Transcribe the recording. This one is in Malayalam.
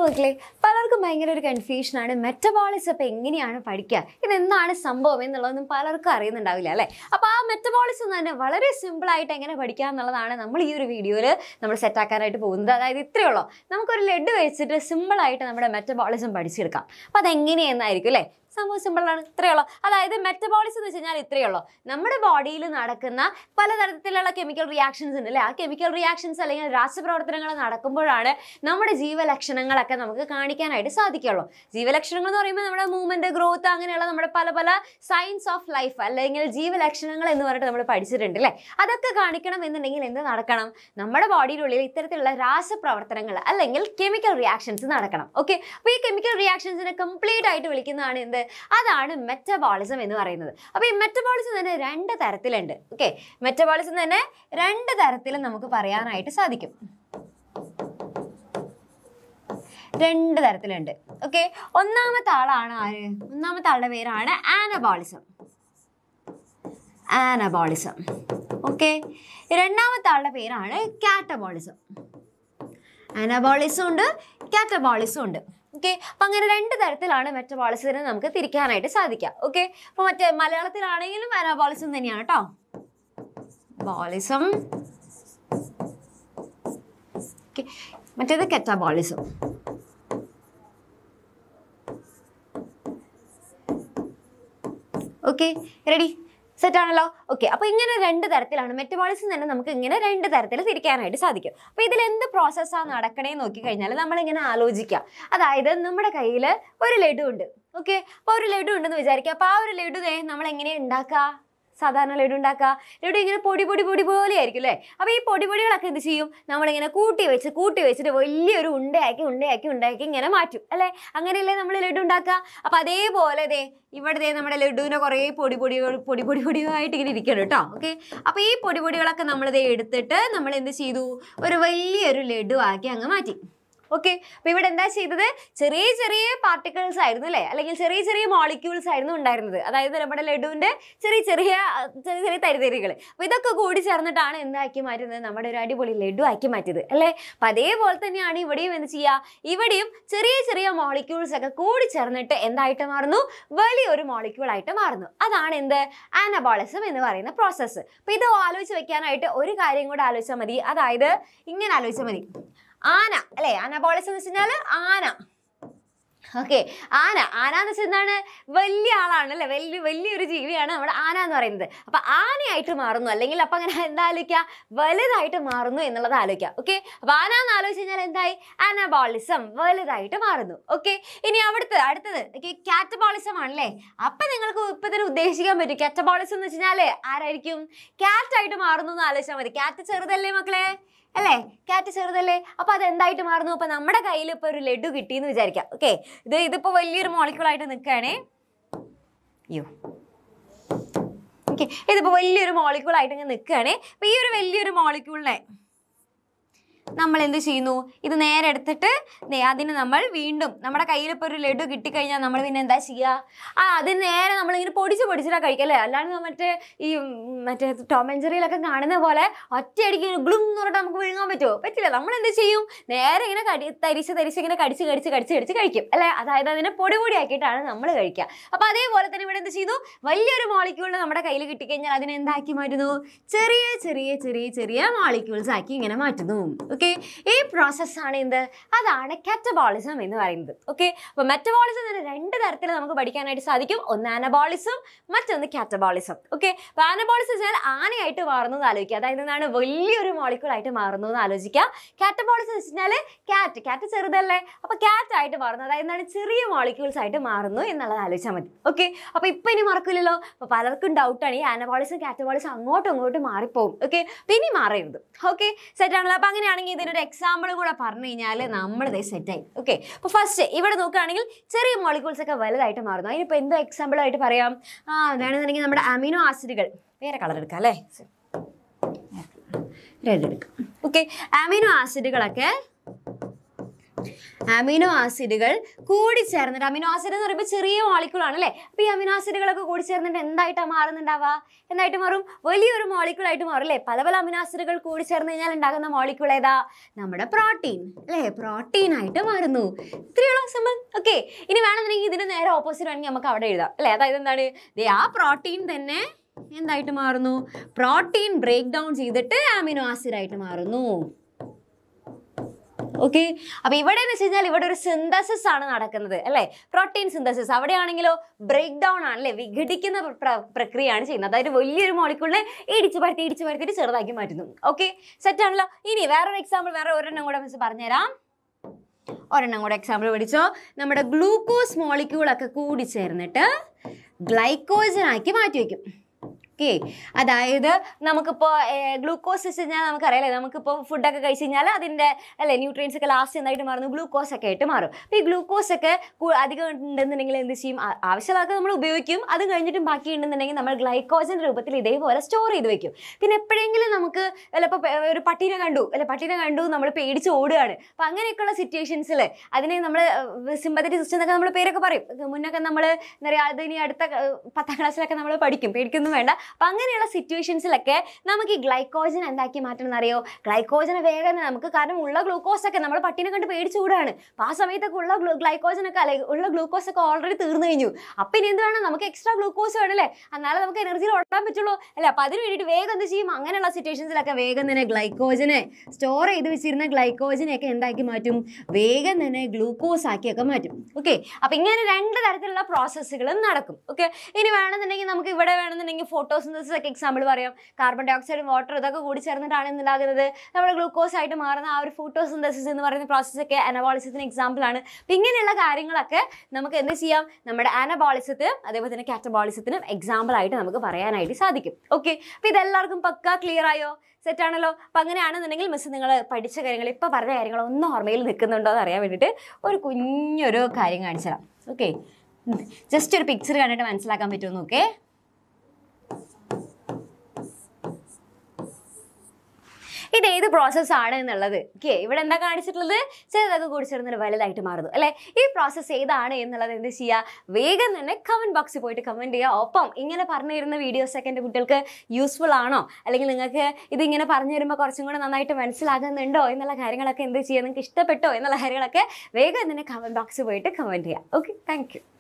മക്കളെ പലർക്കും ഭയങ്കര ഒരു കൺഫ്യൂഷനാണ് മെറ്റബോളിസം ഇപ്പം എങ്ങനെയാണ് പഠിക്കുക ഇതെന്താണ് സംഭവം എന്നുള്ളതൊന്നും പലർക്കും അറിയുന്നുണ്ടാവില്ല അല്ലേ അപ്പോൾ ആ മെറ്റബോളിസം തന്നെ വളരെ സിമ്പിളായിട്ട് എങ്ങനെ പഠിക്കുക എന്നുള്ളതാണ് നമ്മൾ ഈ ഒരു വീഡിയോയിൽ നമ്മൾ സെറ്റാക്കാനായിട്ട് പോകുന്നത് അതായത് ഇത്രയേ ഉള്ളൂ നമുക്കൊരു ലഡ് വെച്ചിട്ട് സിമ്പിളായിട്ട് നമ്മുടെ മെറ്റബോളിസം പഠിച്ചെടുക്കാം അപ്പോൾ അതെങ്ങനെയെന്നായിരിക്കും അല്ലേ സംഭവം സിമ്പിളാണ് ഇത്രയേ ഉള്ളൂ അതായത് മെറ്റബോളിസം എന്ന് വെച്ച് കഴിഞ്ഞാൽ ഇത്രയേ ഉള്ളൂ നമ്മുടെ ബോഡിയിൽ നടക്കുന്ന പലതരത്തിലുള്ള കെമിക്കൽ റിയാക്ഷൻസ് ഉണ്ട് അല്ലേ ആ കെമിക്കൽ റിയാക്ഷൻസ് അല്ലെങ്കിൽ രാസപ്രവർത്തനങ്ങൾ നടക്കുമ്പോഴാണ് നമ്മുടെ ജീവലക്ഷണങ്ങളൊക്കെ നമുക്ക് കാണിക്കാനായിട്ട് സാധിക്കുള്ളൂ ജീവലക്ഷണങ്ങൾ എന്ന് പറയുമ്പോൾ നമ്മുടെ മൂവ്മെന്റ് ഗ്രോത്ത് അങ്ങനെയുള്ള നമ്മുടെ പല പല സയൻസ് ഓഫ് ലൈഫ് അല്ലെങ്കിൽ ജീവലക്ഷണങ്ങൾ എന്ന് പറഞ്ഞിട്ട് നമ്മൾ പഠിച്ചിട്ടുണ്ട് അല്ലേ അതൊക്കെ കാണിക്കണം എന്നുണ്ടെങ്കിൽ എന്ത് നടക്കണം നമ്മുടെ ബോഡിയിലുള്ളിൽ ഇത്തരത്തിലുള്ള രാസപ്രവർത്തനങ്ങൾ അല്ലെങ്കിൽ കെമിക്കൽ റിയാക്ഷൻസ് നടക്കണം ഓക്കെ അപ്പോൾ ഈ കെമിക്കൽ റിയാക്ഷൻസിനെ കംപ്ലീറ്റ് ആയിട്ട് വിളിക്കുന്നതാണ് എന്ത് അതാണ് മെറ്റബോളിസം എന്ന് പറയുന്നത് അപ്പോൾ ഈ മെറ്റബോളിസം തന്നെ രണ്ട് തരത്തിലുണ്ട് ഓക്കെ മെറ്റബോളിസം തന്നെ രണ്ട് തരത്തിലും നമുക്ക് പറയാനായിട്ട് സാധിക്കും രണ്ട് തരത്തിലുണ്ട് ഓക്കെ ഒന്നാമത്തെ ആളാണ് ആര് ഒന്നാമത്തെ ആളുടെ പേരാണ് ആനബോളിസം ആനബോളിസം ഓക്കെ രണ്ടാമത്തെ ആളുടെ പേരാണ് കാറ്റബോളിസം അനബോളിസം ഉണ്ട് കാറ്റബോളിസം ഉണ്ട് ഓക്കെ അപ്പം അങ്ങനെ രണ്ട് തരത്തിലാണ് മെറ്റബോളിസത്തിനെ നമുക്ക് തിരിക്കാനായിട്ട് സാധിക്കുക ഓക്കെ അപ്പോൾ മറ്റേ മലയാളത്തിലാണെങ്കിലും അനബോളിസം തന്നെയാണ് കേട്ടോ ബോളിസം ഓക്കെ മറ്റേത് കെറ്റബോളിസം ഓക്കെ റെഡി സെറ്റ് ആണല്ലോ ഓക്കെ അപ്പോൾ ഇങ്ങനെ രണ്ട് തരത്തിലാണ് മെറ്റബോളിസം തന്നെ നമുക്ക് ഇങ്ങനെ രണ്ട് തരത്തിൽ തിരിക്കാനായിട്ട് സാധിക്കും അപ്പോൾ ഇതിൽ എന്ത് പ്രോസസ്സാണ് നടക്കണേ നോക്കി കഴിഞ്ഞാൽ നമ്മളിങ്ങനെ ആലോചിക്കുക അതായത് നമ്മുടെ കയ്യിൽ ഒരു ലഡു ഉണ്ട് ഓക്കെ അപ്പോൾ ഒരു ലഡു ഉണ്ടെന്ന് വിചാരിക്കുക അപ്പോൾ ആ ഒരു ലഡു ദേ നമ്മൾ എങ്ങനെയാണ് ഉണ്ടാക്കുക സാധാരണ ലഡു ഉണ്ടാക്കുക ലഡു ഇങ്ങനെ പൊടി പൊടി പൊടി പോലെ ആയിരിക്കും അല്ലേ അപ്പോൾ ഈ പൊടി പൊടികളൊക്കെ എന്ത് ചെയ്യും നമ്മളിങ്ങനെ കൂട്ടി വെച്ച് കൂട്ടി വെച്ചിട്ട് വലിയൊരു ഉണ്ടയാക്കി ഉണ്ടയാക്കി ഉണ്ടാക്കി ഇങ്ങനെ മാറ്റും അല്ലേ അങ്ങനെയല്ലേ നമ്മൾ ലഡു ഉണ്ടാക്കുക അപ്പോൾ അതേപോലെ ദേ ഇവിടെ ദേ നമ്മുടെ ലഡുവിനെ കുറേ പൊടി പൊടികൾ പൊടി പൊടി പൊടിയായിട്ട് ഇങ്ങനെ ഇരിക്കണം കേട്ടോ ഓക്കെ അപ്പോൾ ഈ പൊടി പൊടികളൊക്കെ നമ്മൾ ദേ എടുത്തിട്ട് നമ്മൾ എന്ത് ചെയ്തു ഒരു വലിയൊരു ലഡു ആക്കി അങ്ങ് മാറ്റി ഓക്കെ അപ്പൊ ഇവിടെ എന്താ ചെയ്തത് ചെറിയ ചെറിയ പാർട്ടിക്കിൾസ് ആയിരുന്നു അല്ലേ അല്ലെങ്കിൽ ചെറിയ ചെറിയ മോളിക്യൂൾസ് ആയിരുന്നു ഉണ്ടായിരുന്നത് അതായത് നമ്മുടെ ലഡുവിന്റെ ചെറിയ ചെറിയ അഹ് ചെറിയ ചെറിയ തരിതരികൾ അപ്പൊ ഇതൊക്കെ കൂടി ചേർന്നിട്ടാണ് എന്താക്കി മാറ്റുന്നത് നമ്മുടെ ഒരു അടിപൊളി ലഡു ആക്കി മാറ്റിയത് അല്ലേ അപ്പൊ അതേപോലെ തന്നെയാണ് ഇവിടെയും എന്ത് ചെയ്യുക ഇവിടെയും ചെറിയ ചെറിയ മോളിക്യൂൾസ് ഒക്കെ കൂടി ചേർന്നിട്ട് എന്തായിട്ട് മാറുന്നു വലിയൊരു മോളിക്യൂൾ ആയിട്ട് മാറുന്നു അതാണ് എന്ത് ആനബോളിസം എന്ന് പറയുന്ന പ്രോസസ്സ് അപ്പൊ ഇത് ആലോചിച്ച് വെക്കാനായിട്ട് ഒരു കാര്യം കൂടെ ആലോചിച്ചാൽ മതി അതായത് ഇങ്ങനെ ആലോചിച്ചാൽ മതി ആന അല്ലേ അനബോളിസം എന്ന് വെച്ചാൽ ആന ഓക്കെ ആന ആന എന്ന് വെച്ചാൽ എന്താണ് വലിയ ആളാണ് അല്ലേ വലിയ വലിയൊരു ജീവിയാണ് നമ്മുടെ ആന എന്ന് പറയുന്നത് അപ്പൊ ആനയായിട്ട് മാറുന്നു അല്ലെങ്കിൽ അപ്പൊ അങ്ങനെ എന്താ ആലോചിക്കുക വലുതായിട്ട് മാറുന്നു എന്നുള്ളത് ആലോചിക്കുക ഓക്കെ അപ്പൊ ആന എന്ന് ആലോചിച്ച് കഴിഞ്ഞാൽ എന്തായി അനബോളിസം വലുതായിട്ട് മാറുന്നു ഓക്കെ ഇനി അവിടുത്തെ അടുത്തത് കാറ്റബോളിസം ആണല്ലേ അപ്പൊ നിങ്ങൾക്ക് ഇപ്പൊ തന്നെ ഉദ്ദേശിക്കാൻ പറ്റും കാറ്റബോളിസം എന്ന് വെച്ച് കഴിഞ്ഞാല് ആരായിരിക്കും കാറ്റ് ആയിട്ട് മാറുന്നു എന്ന് ആലോചിച്ചാൽ മതി കാറ്റ് ചെറുതല്ലേ മക്കളെ അല്ലേ കാറ്റ് ചെറുതല്ലേ അപ്പൊ അത് എന്തായിട്ട് മാറുന്നു അപ്പൊ നമ്മുടെ കയ്യിൽ ഇപ്പൊ ഒരു ലഡു കിട്ടിയെന്ന് വിചാരിക്കാം ഓക്കെ ഇത് ഇതിപ്പോ വലിയൊരു മോളിക്യൂൾ ആയിട്ട് നിൽക്കുകയാണേ അയ്യോ ഓക്കെ ഇതിപ്പോ വലിയൊരു മോളിക്യൂൾ ആയിട്ട് ഇങ്ങനെ നിൽക്കുകയാണേ അപ്പൊ ഈ ഒരു വലിയൊരു മോളിക്യൂളിനെ നമ്മൾ എന്ത് ചെയ്യുന്നു ഇത് നേരെ എടുത്തിട്ട് ദേ അതിന് നമ്മൾ വീണ്ടും നമ്മുടെ കയ്യിൽ ഇപ്പോൾ ഒരു ലഡു കിട്ടിക്കഴിഞ്ഞാൽ നമ്മൾ പിന്നെ എന്താ ചെയ്യുക ആ അതിന് നേരെ നമ്മളിങ്ങനെ പൊടിച്ച് പൊടിച്ചിട്ടാണ് കഴിക്കല്ലേ അല്ലാണ്ട് നമ്മ മറ്റേ ഈ ഉം, മറ്റേ ടോം ആൻഡ് ജെറിയിലൊക്കെ കാണുന്ന പോലെ ഒറ്റയടിക്ക് ഗ്ലും എന്ന് പറഞ്ഞിട്ട് നമുക്ക് വിഴുങ്ങാൻ പറ്റുമോ പറ്റില്ല നമ്മൾ എന്ത് ചെയ്യും നേരെ ഇങ്ങനെ കടി തരിച്ച് തരിച്ച് ഇങ്ങനെ കടിച്ച് കടിച്ച് കടിച്ച് കടിച്ച് കഴിക്കും അല്ലേ അതായത് അതിനെ പൊടി പൊടി ആക്കിയിട്ടാണ് നമ്മൾ കഴിക്കുക അപ്പോൾ അതേപോലെ തന്നെ ഇവിടെ എന്ത് ചെയ്തു വലിയൊരു മോളിക്യൂളിന് നമ്മുടെ കയ്യിൽ കിട്ടിക്കഴിഞ്ഞാൽ അതിനെ എന്താക്കി മാറ്റുന്നു ചെറിയ ചെറിയ ചെറിയ ചെറിയ മോളിക്യൂൾസ് ആക്കി ഇങ്ങനെ മാറ്റുന്നു ഓക്കെ ഈ പ്രോസസ്സാണ് എന്ത് അതാണ് കാറ്റബോളിസം എന്ന് പറയുന്നത് ഓക്കെ അപ്പോൾ മെറ്റബോളിസം തന്നെ രണ്ട് തരത്തിൽ നമുക്ക് പഠിക്കാനായിട്ട് സാധിക്കും ഒന്ന് ആനബോളിസം മറ്റൊന്ന് കാറ്റബോളിസം ഓക്കെ അപ്പോൾ ആനബോളിസം വെച്ചാൽ ആനയായിട്ട് മാറുന്നു എന്ന് ആലോചിക്കുക അതായത് എന്താണ് വലിയൊരു മോളിക്യൂൾ ആയിട്ട് മാറുന്നു എന്ന് ആലോചിക്കുക കാറ്റബോളിസം എന്ന് വെച്ചാൽ കാറ്റ് കാറ്റ് ചെറുതല്ലേ അപ്പോൾ കാറ്റ് ആയിട്ട് മാറുന്നു അതായത് എന്താണ് ചെറിയ മോളിക്യൂൾസ് ആയിട്ട് മാറുന്നു എന്നുള്ളത് ആലോചിച്ചാൽ മതി ഓക്കെ അപ്പോൾ ഇപ്പം ഇനി മറക്കില്ലല്ലോ അപ്പോൾ പലർക്കും ഡൗട്ടാണ് ഈ ആനബോളിസം കാറ്റബോളിസം അങ്ങോട്ടും ഇങ്ങോട്ടും മാറിപ്പോവും ഓക്കെ ഇനി മാറരുത് ഓക്കെ സെറ്റ് ആണല്ലോ അപ്പോൾ അങ്ങനെയാണെങ്കിൽ ഇതിനൊരു എക്സാമ്പിൾ കൂടെ പറഞ്ഞു കഴിഞ്ഞാൽ നമ്മളിതേ സെറ്റായി ഓക്കെ അപ്പോൾ ഫസ്റ്റ് ഇവിടെ നോക്കുകയാണെങ്കിൽ ചെറിയ മോളിക്യൂൾസ് ഒക്കെ വലുതായിട്ട് മാറുന്നു അതിനിപ്പോൾ എന്തോ എക്സാമ്പിൾ ആയിട്ട് പറയാം ആ വേണമെന്നുണ്ടെങ്കിൽ നമ്മുടെ അമിനോ ആസിഡുകൾ വേറെ കളർ എടുക്കാം അല്ലേ റെഡ് എടുക്കാം ഓക്കെ അമിനോ ആസിഡുകളൊക്കെ അമിനോ ആസിഡുകൾ കൂടി ചേർന്നിട്ട് അമിനോ ആസിഡ് എന്ന് പറയുമ്പോൾ ചെറിയ മോളിക്യൂൾ ആണ് അല്ലേ അപ്പൊ ഈ അമിനോ ആസിഡുകളൊക്കെ കൂടി ചേർന്നിട്ട് എന്തായിട്ടാണ് മാറുന്നുണ്ടാവുക എന്തായിട്ട് മാറും വലിയൊരു മോളിക്യൂൾ ആയിട്ട് മാറും അല്ലേ പല പല അമിനോ ആസിഡുകൾ കൂടി ചേർന്ന് കഴിഞ്ഞാൽ ഉണ്ടാകുന്ന മോളിക്യൂൾ ഏതാ നമ്മുടെ പ്രോട്ടീൻ അല്ലേ പ്രോട്ടീൻ ആയിട്ട് മാറുന്നു ഇത്രയുള്ള സിമ്പിൾ ഓക്കെ ഇനി വേണമെന്നുണ്ടെങ്കിൽ ഇതിന് നേരെ ഓപ്പോസിറ്റ് വേണമെങ്കിൽ നമുക്ക് അവിടെ എഴുതാം അല്ലേ അതായത് എന്താണ് ദേ ആ പ്രോട്ടീൻ തന്നെ എന്തായിട്ട് മാറുന്നു പ്രോട്ടീൻ ബ്രേക്ക് ഡൗൺ ചെയ്തിട്ട് അമിനോ ആസിഡ് ആയിട്ട് മാറുന്നു ഓക്കെ അപ്പൊ ഇവിടെ എന്ന് വെച്ച് കഴിഞ്ഞാൽ ഇവിടെ ഒരു സിന്തസിസ് ആണ് നടക്കുന്നത് അല്ലെ പ്രോട്ടീൻ സിന്തസിസ് അവിടെയാണെങ്കിലോ ബ്രേക്ക് ഡൗൺ ആണ് അല്ലെ വിഘടിക്കുന്ന പ്ര- പ്ര- പ്രക്രിയയാണ് ചെയ്യുന്നത് അതായത് വലിയൊരു മോളിക്കൂളിനെ ഇടിച്ചു പരത്തി ഇടിച്ചു പരത്തിയിട്ട് ചെറുതാക്കി മാറ്റുന്നു ഓക്കെ സെറ്റ് ആണല്ലോ ഇനി വേറൊരു എക്സാമ്പിൾ വേറെ ഒരെണ്ണം കൂടെ മിസ് പറഞ്ഞുതരാം ഒരെണ്ണം കൂടെ എക്സാമ്പിൾ പഠിച്ചോ നമ്മുടെ ഗ്ലൂക്കോസ് മോളിക്യൂൾ ഒക്കെ കൂടി ചേർന്നിട്ട് ഗ്ലൈക്കോജൻ ആക്കി മാറ്റി വയ്ക്കും ഓക്കെ അതായത് നമുക്കിപ്പോൾ ഗ്ലൂക്കോസ് വെച്ച് കഴിഞ്ഞാൽ നമുക്കറിയാലേ നമുക്കിപ്പോൾ ഫുഡൊക്കെ കഴിച്ച് കഴിഞ്ഞാൽ അതിൻ്റെ അല്ലേ ന്യൂട്രിയൻസ് ഒക്കെ ലാസ്റ്റ് എന്തായിട്ട് മാറുന്നു ഗ്ലൂക്കോസ് ഒക്കെ ആയിട്ട് മാറും അപ്പോൾ ഈ ഗ്ലൂക്കോസ് ഒക്കെ കൂ- അധികം ഉണ്ടെന്നുണ്ടെങ്കിൽ എന്ത് ചെയ്യും ആ- ആവശ്യമുള്ളതൊക്കെ നമ്മൾ ഉപയോഗിക്കും അത് കഴിഞ്ഞിട്ടും ബാക്കി ഉണ്ടെന്നുണ്ടെങ്കിൽ നമ്മൾ ഗ്ലൈക്കോജൻ രൂപത്തിൽ ഇതേപോലെ സ്റ്റോർ ചെയ്ത് വെക്കും പിന്നെ എപ്പോഴെങ്കിലും നമുക്ക് ചിലപ്പോൾ ഒരു പട്ടീനെ കണ്ടു അല്ലെ പട്ടീനെ കണ്ടു നമ്മൾ പേടിച്ച് ഓടുകയാണ് അപ്പം അങ്ങനെയൊക്കെയുള്ള സിറ്റുവേഷൻസിൽ അതിനെ നമ്മൾ സിമ്പത്തറ്റിക് സിസ്റ്റം എന്നൊക്കെ നമ്മൾ പേരൊക്കെ പറയും ഇത് മുന്നൊക്കെ നമ്മൾ എന്താ പറയുക അത് ഇനി അടുത്ത ഏർ, പത്താം ക്ലാസ്സിലൊക്കെ നമ്മൾ പഠിക്കും പേടിക്കൊന്നും വേണ്ട അപ്പം അങ്ങനെയുള്ള സിറ്റുവേഷൻസിലൊക്കെ നമുക്ക് ഈ ഗ്ലൈക്കോജൻ എന്താക്കി മാറ്റണം എന്നറിയോ ഗ്ലൈക്കോജനെ വേഗം തന്നെ നമുക്ക് കാരണം ഉള്ള ഗ്ലൂക്കോസ് ഒക്കെ നമ്മൾ പട്ടിനെ കണ്ട് പേടിച്ചു കൂടാണ് അപ്പം ആ സമയത്തൊക്കെ ഉള്ള ഗ്ലൈക്കോജൻ ഒക്കെ അല്ലെ ഉള്ള ഗ്ലൂക്കോസ് ഒക്കെ ഓൾറെഡി തീർന്നു കഴിഞ്ഞു അപ്പം ഇനി എന്ത് വേണം നമുക്ക് എക്സ്ട്രാ ഗ്ലൂക്കോസ് വേണം അല്ലേ എന്നാലേ നമുക്ക് എനർജിയിൽ ഓടാൻ പറ്റുള്ളൂ അല്ലേ അപ്പം അതിന് വേണ്ടിയിട്ട് വേഗം എന്ത് ചെയ്യും അങ്ങനെയുള്ള സിറ്റുവേഷൻസിലൊക്കെ വേഗം തന്നെ ഗ്ലൈക്കോജനെ സ്റ്റോർ ചെയ്ത് വെച്ചിരുന്ന ഗ്ലൈക്കോജനെയൊക്കെ എന്താക്കി മാറ്റും വേഗം തന്നെ ഗ്ലൂക്കോസ് ആക്കിയൊക്കെ മാറ്റും ഓക്കെ അപ്പം ഇങ്ങനെ രണ്ട് തരത്തിലുള്ള പ്രോസസ്സുകളും നടക്കും ഓക്കെ ഇനി വേണമെന്നുണ്ടെങ്കിൽ നമുക്ക് ഇവിടെ വേണമെന്നുണ്ടെങ്കിൽ ഫോട്ടോസിന്തസിസ് ഒക്കെ എക്സാമ്പിൾ പറയാം കാർബൺ ഡൈ ഓക്സൈഡും വാട്ടർ ഇതൊക്കെ കൂടി ചേർന്നിട്ടാണ് എന്തുണ്ടാകുന്നത് നമ്മുടെ ഗ്ലൂക്കോസ് ആയിട്ട് മാറുന്ന ആ ഒരു ഫോട്ടോസിന്തസിസ് എന്ന് പറയുന്ന പ്രോസസ്സൊക്കെ അനബോളിസത്തിന് എക്സാമ്പിൾ ആണ് അപ്പം ഇങ്ങനെയുള്ള കാര്യങ്ങളൊക്കെ നമുക്ക് എന്ത് ചെയ്യാം നമ്മുടെ അനബോളിസത്തിനും അതേപോലെ തന്നെ കാറ്റബോളിസത്തിനും എക്സാമ്പിൾ ആയിട്ട് നമുക്ക് പറയാനായിട്ട് സാധിക്കും ഓക്കെ അപ്പം ഇതെല്ലാവർക്കും പക്ക ക്ലിയർ ആയോ സെറ്റ് ആണല്ലോ അപ്പം അങ്ങനെയാണെന്നുണ്ടെങ്കിൽ മിസ് നിങ്ങൾ പഠിച്ച കാര്യങ്ങൾ ഇപ്പോൾ പറഞ്ഞ കാര്യങ്ങൾ ഒന്നും ഓർമ്മയിൽ നിൽക്കുന്നുണ്ടോ എന്ന് അറിയാൻ വേണ്ടിയിട്ട് ഒരു കുഞ്ഞൊരു കാര്യം കാണിച്ചു തരാം ഓക്കെ ജസ്റ്റ് ഒരു പിക്ചർ കണ്ടിട്ട് മനസ്സിലാക്കാൻ പറ്റുമെന്ന് ഓക്കെ ഇത് ഏത് പ്രോസസ്സ് ആണ് എന്നുള്ളത് ഓക്കെ ഇവിടെ എന്താ കാണിച്ചിട്ടുള്ളത് ചെറുതൊക്കെ കൂടി ചേർന്നിട്ട് വലുതായിട്ട് മാറുന്നു അല്ലെ ഈ പ്രോസസ്സ് ഏതാണ് എന്നുള്ളത് എന്ത് ചെയ്യുക വേഗം തന്നെ കമന്റ് ബോക്സിൽ പോയിട്ട് കമന്റ് ചെയ്യുക ഒപ്പം ഇങ്ങനെ പറഞ്ഞു തരുന്ന വീഡിയോസ് ഒക്കെ എൻ്റെ കുട്ടികൾക്ക് യൂസ്ഫുൾ ആണോ അല്ലെങ്കിൽ നിങ്ങൾക്ക് ഇതിങ്ങനെ പറഞ്ഞു തരുമ്പോൾ കുറച്ചും കൂടെ നന്നായിട്ട് മനസ്സിലാകുന്നുണ്ടോ എന്നുള്ള കാര്യങ്ങളൊക്കെ എന്ത് ചെയ്യുക നിങ്ങൾക്ക് ഇഷ്ടപ്പെട്ടോ എന്നുള്ള കാര്യങ്ങളൊക്കെ വേഗം തന്നെ കമന്റ് ബോക്സിൽ പോയിട്ട് കമന്റ് ചെയ്യുക ഓക്കെ താങ്ക്